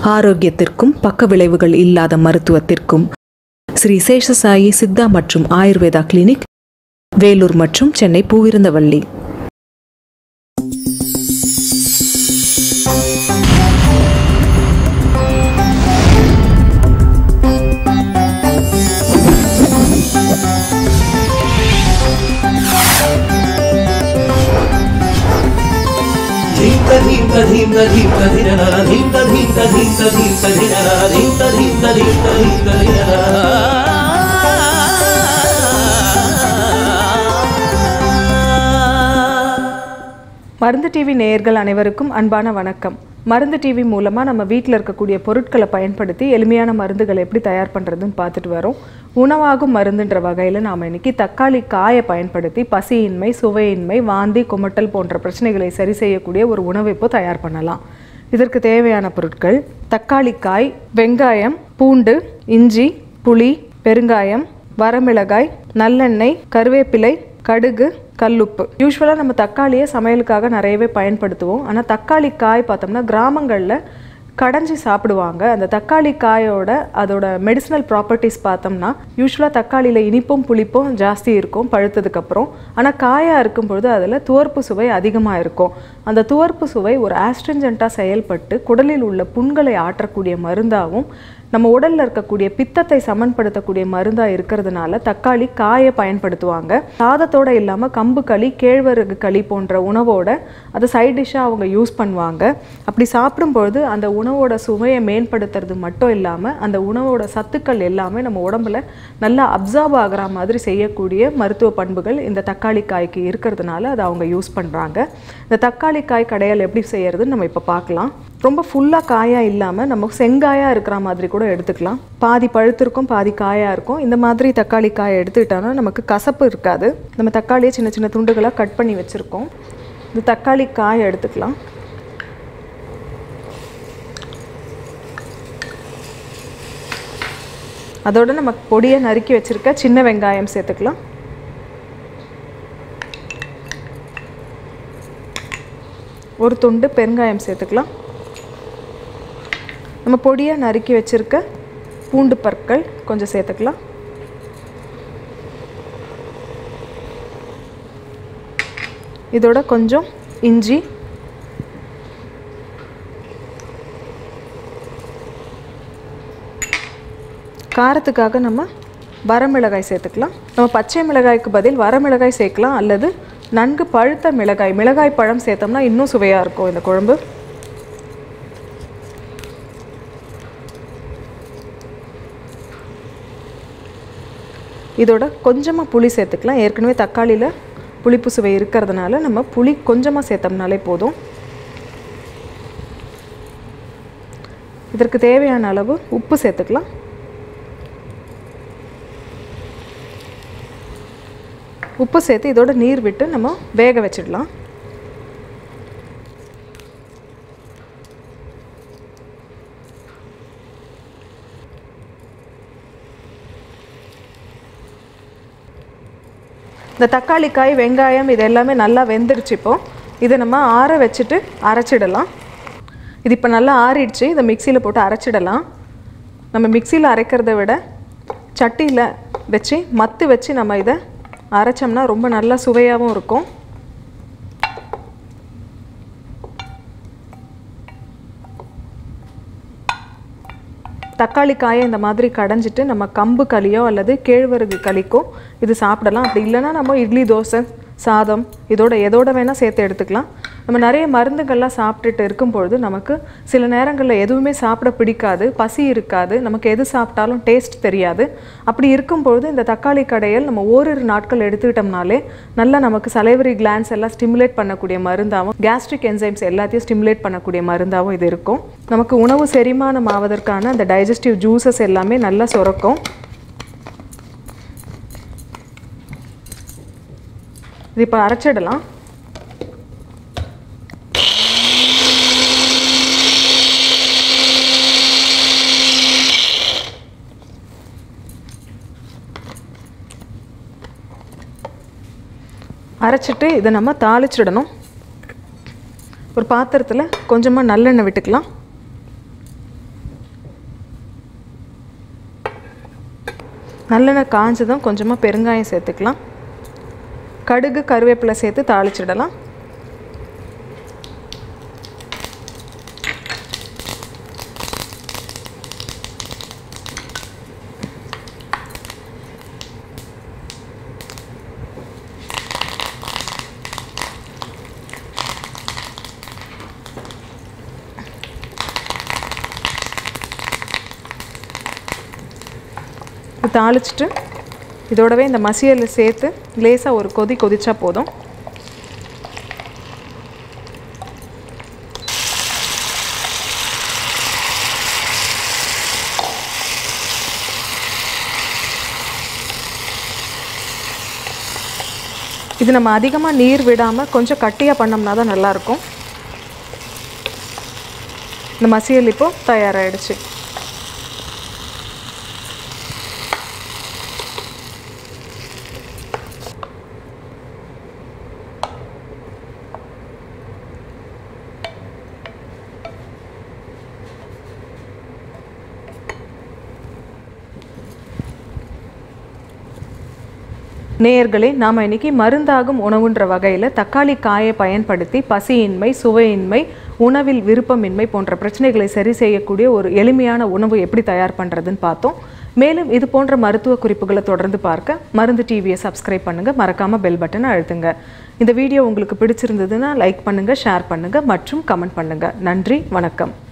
ஆரோக்கியத்திற்கும் பக்க விளைவுகள் இல்லாத மருத்துவத்திற்கும் ஸ்ரீ சேஷசாயி சித்தா மற்றும் ஆயுர்வேதா கிளினிக் வேலூர் மற்றும் சென்னை பூவிருந்தவள்ளி ಧೀಂತ ಧೀಂತ ಧೀಂತ ಧೀಂತ ಧಿರನ ಧೀಂತ ಧೀಂತ ಧೀಂತ ಧೀಂತ ಧಿರನ ಧೀಂತ ಧೀಂತ ಧೀಂತ ಧೀಂತ ಧಿರನ மருந்து டிவி நேயர்கள் அனைவருக்கும் அன்பான வணக்கம் மருந்து டிவி மூலமாக நம்ம வீட்டில் இருக்கக்கூடிய பொருட்களை பயன்படுத்தி எளிமையான மருந்துகளை எப்படி தயார் பண்ணுறதுன்னு பார்த்துட்டு வரோம் உணவாகும் மருந்துன்ற வகையில் நாம் இன்னைக்கு தக்காளி காயை பயன்படுத்தி பசியின்மை சுவையின்மை வாந்தி குமட்டல் போன்ற பிரச்சனைகளை சரி செய்யக்கூடிய ஒரு உணவை இப்போ தயார் பண்ணலாம் இதற்கு தேவையான பொருட்கள் தக்காளி காய் வெங்காயம் பூண்டு இஞ்சி புளி பெருங்காயம் வரமிளகாய் நல்லெண்ணெய் கருவேப்பிலை கடுகு கல்லுப்பு யூஸ்வலாக நம்ம தக்காளியை சமையலுக்காக நிறையவே பயன்படுத்துவோம் ஆனால் தக்காளி காய் பார்த்தோம்னா கிராமங்களில் கடைஞ்சி சாப்பிடுவாங்க அந்த தக்காளி காயோட அதோட மெடிசினல் ப்ராப்பர்ட்டிஸ் பார்த்தோம்னா யூஸ்வலாக தக்காளியில் இனிப்பும் புளிப்பும் ஜாஸ்தி இருக்கும் பழுத்ததுக்கப்புறம் ஆனால் காயாக இருக்கும் பொழுது அதில் துவர்ப்பு சுவை அதிகமாக இருக்கும் அந்த துவர்ப்பு சுவை ஒரு ஆஸ்ட்ரிஞ்சண்ட்டாக செயல்பட்டு குடலில் உள்ள புண்களை ஆற்றக்கூடிய மருந்தாகவும் நம்ம உடலில் இருக்கக்கூடிய பித்தத்தை சமன்படுத்தக்கூடிய மருந்தாக இருக்கிறதுனால தக்காளி காயை பயன்படுத்துவாங்க சாதத்தோட இல்லாமல் கம்பு களி கேழ்வரகு களி போன்ற உணவோட அதை சைட் டிஷ்ஷாக அவங்க யூஸ் பண்ணுவாங்க அப்படி சாப்பிடும்பொழுது அந்த உணவோட சுவையை மேம்படுத்துறது மட்டும் இல்லாமல் அந்த உணவோட சத்துக்கள் எல்லாமே நம்ம உடம்புல நல்லா அப்சார்ப் ஆகிற மாதிரி செய்யக்கூடிய மருத்துவ பண்புகள் இந்த தக்காளி காய்க்கு இருக்கிறதுனால அதை அவங்க யூஸ் பண்ணுறாங்க இந்த தக்காளி காய் கடையால் எப்படி செய்யறதுன்னு நம்ம இப்போ பார்க்கலாம் ரொம்ப ஃபுல்லாக காயாக இல்லாமல் நம்ம செங்காயாக இருக்கிற மாதிரி கூட எடுத்துக்கலாம் பாதி பழுத்திருக்கும் பாதி காயாக இருக்கும் இந்த மாதிரி தக்காளி காயை எடுத்துக்கிட்டோன்னா நமக்கு கசப்பு இருக்காது நம்ம தக்காளியை சின்ன சின்ன துண்டுகளாக கட் பண்ணி வச்சுருக்கோம் இந்த தக்காளி காயை எடுத்துக்கலாம் அதோட நம்ம பொடியை நறுக்கி வச்சுருக்க சின்ன வெங்காயம் சேர்த்துக்கலாம் ஒரு துண்டு பெருங்காயம் சேர்த்துக்கலாம் நம்ம பொடியாக நறுக்கி வச்சுருக்க பூண்டு பற்கள் கொஞ்சம் சேர்த்துக்கலாம் இதோட கொஞ்சம் இஞ்சி காரத்துக்காக நம்ம வரமிளகாய் சேர்த்துக்கலாம் நம்ம பச்சை மிளகாய்க்கு பதில் வரமிளகாய் சேர்க்கலாம் அல்லது நன்கு பழுத்த மிளகாய் மிளகாய் பழம் சேர்த்தோம்னா இன்னும் சுவையாக இருக்கும் இந்த குழம்பு இதோட கொஞ்சமாக புளி சேர்த்துக்கலாம் ஏற்கனவே தக்காளியில் புளிப்பு சுவை இருக்கிறதுனால நம்ம புளி கொஞ்சமாக சேர்த்தோம்னாலே போதும் இதற்கு தேவையான அளவு உப்பு சேர்த்துக்கலாம் உப்பு சேர்த்து இதோட நீர் விட்டு நம்ம வேக வச்சிடலாம் இந்த தக்காளி காய் வெங்காயம் இது எல்லாமே நல்லா வெந்துடுச்சு இப்போ இதை நம்ம ஆற வச்சுட்டு அரைச்சிடலாம் இது இப்போ நல்லா ஆறிடுச்சு இதை மிக்சியில் போட்டு அரைச்சிடலாம் நம்ம மிக்சியில் அரைக்கிறத விட சட்டியில் வச்சு மத்து வச்சு நம்ம இதை அரைச்சோம்னா ரொம்ப நல்லா சுவையாகவும் இருக்கும் தக்காளி காயை இந்த மாதிரி கடைஞ்சிட்டு நம்ம கம்பு களியோ அல்லது கேழ்வரகு களிக்கோ இது சாப்பிடலாம் அப்படி இல்லைன்னா நம்ம இட்லி தோசை சாதம் இதோட எதோட வேணால் சேர்த்து எடுத்துக்கலாம் நம்ம நிறைய மருந்துகள்லாம் சாப்பிட்டுட்டு இருக்கும்பொழுது நமக்கு சில நேரங்களில் எதுவுமே சாப்பிட பிடிக்காது பசி இருக்காது நமக்கு எது சாப்பிட்டாலும் டேஸ்ட் தெரியாது அப்படி இருக்கும்பொழுது இந்த தக்காளி கடையல் நம்ம ஓரிரு நாட்கள் எடுத்துக்கிட்டோம்னாலே நல்லா நமக்கு சலைவரி கிளான்ஸ் எல்லாம் ஸ்டிமுலேட் பண்ணக்கூடிய மருந்தாகவும் கேஸ்ட்ரிக் என்சைம்ஸ் எல்லாத்தையும் ஸ்டிமுலேட் பண்ணக்கூடிய மருந்தாகவும் இது இருக்கும் நமக்கு உணவு செரிமானம் ஆவதற்கான அந்த டைஜஸ்டிவ் ஜூசஸ் எல்லாமே நல்லா சுரக்கும் இது இப்போ அரைச்சிடலாம் அரைச்சிட்டு இதை நம்ம தாளிச்சிடணும் ஒரு பாத்திரத்தில் கொஞ்சமாக நல்லெண்ணெய் விட்டுக்கலாம் நல்லெண்ணெய் காஞ்சதும் கொஞ்சமாக பெருங்காயம் சேர்த்துக்கலாம் கடுகு கருவேப்பிலை சேர்த்து தாளிச்சிடலாம் இது தாளிச்சிட்டு இதோடவே இந்த மசியலை சேர்த்து லேசாக ஒரு கொதி கொதிச்சா போதும் இது நம்ம அதிகமாக நீர் விடாமல் கொஞ்சம் கட்டியாக பண்ணோம்னா தான் நல்லாயிருக்கும் இந்த மசியல் இப்போ தயாராகிடுச்சு நேயர்களே நாம் இன்னைக்கு மருந்தாகும் உணவுன்ற வகையில் தக்காளி காயை பயன்படுத்தி பசியின்மை சுவையின்மை உணவில் விருப்பமின்மை போன்ற பிரச்சனைகளை சரி செய்யக்கூடிய ஒரு எளிமையான உணவு எப்படி தயார் பண்ணுறதுன்னு பார்த்தோம் மேலும் இது போன்ற மருத்துவ குறிப்புகளை தொடர்ந்து பார்க்க மருந்து டிவியை சப்ஸ்கிரைப் பண்ணுங்க மறக்காம பெல் பட்டனை அழுத்துங்க இந்த வீடியோ உங்களுக்கு பிடிச்சிருந்ததுன்னா லைக் பண்ணுங்க ஷேர் பண்ணுங்க மற்றும் கமெண்ட் பண்ணுங்க நன்றி வணக்கம்